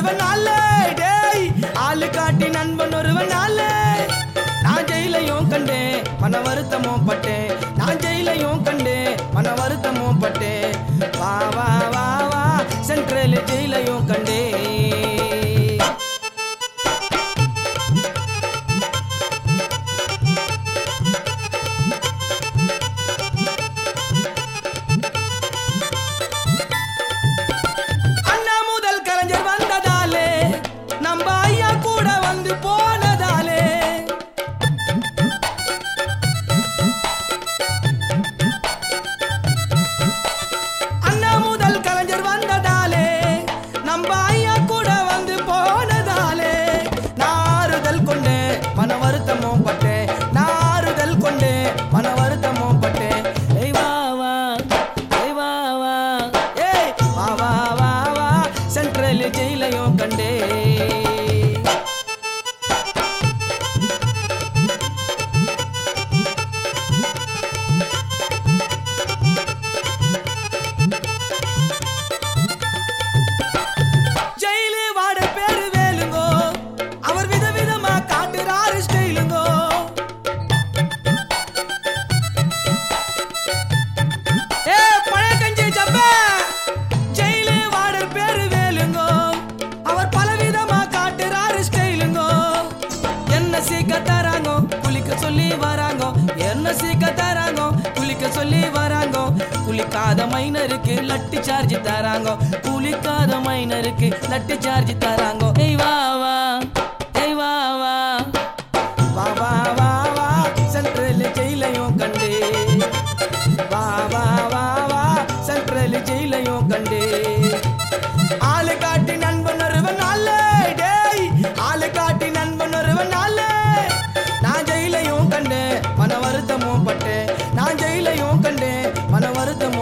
ஒருவனால டேய் ஆளு காட்டி நண்பன் ஒருவனால நான் ஜெயிலையும் கண்டேன் மன வருத்தமும் பட்டேன் நான் ஜெயிலையும் கண்டேன் மன வருத்தமும் பட்டேன் வா வா வா வா சென்ட்ரல் ஜெயிலையும் கண்டேன் அண்ணா முதல் கலைஞர் வந்ததாலே நம்ம ஐயா கூட வந்து போனதாலே அண்ணா முதல் கலைஞர் வந்ததாலே நம்ம ஐயா கூட வந்து போனதாலே நாறுதல் கொண்டு மன வருத்தமும் பட்டேன் நாறுதல் கொண்டு மன வருத்தமும் பட்டேன் ஏய் வா வா ஏய் வா வா ஏய் வா வா வா வா சென்ட்ரல் ஜெயிலையும் கண்டே ஜெயிலு வாட பேரு வேலுங்கோ அவர் விதவிதமா காட்டுறாரு ஸ்டைலுங்கோ ஏ பழைய கஞ்சி ஜப்ப ஜெயிலு வாடர் பேரு வேலுங்கோ அவர் பலவிதமா காட்டுறாரு ஸ்டைலுங்கோ என்ன சீக்க தராங்கோ குளிக்க சொல்லி வராங்கோ என்ன சீக்க தராங்கோ குளிக்க சொல்லி வராங்கோ குளிக்காத மைனருக்கு லட்டு சார்ஜ் தராங்கோ குளிக்காத மைனருக்கு லட்டு சார்ஜ் தராங்கோ ஏய் வா வா ஏய் வா வா வா வா வா வா சென்ட்ரல் ஜெயிலையும் கண்டே வா வா வா வா சென்ட்ரல் ஜெயிலையும் கண்டே ஆளு காட்டி நண்பன் ஒருவனால டேய் ஆளு காட்டி நண்பன் ஒருவனால நான் ஜெயிலையும் கண்டேன் மன வருத்தமும் பட்டேன் நான் ஜெயிலையும் கண்டேன் மன வருத்தமும்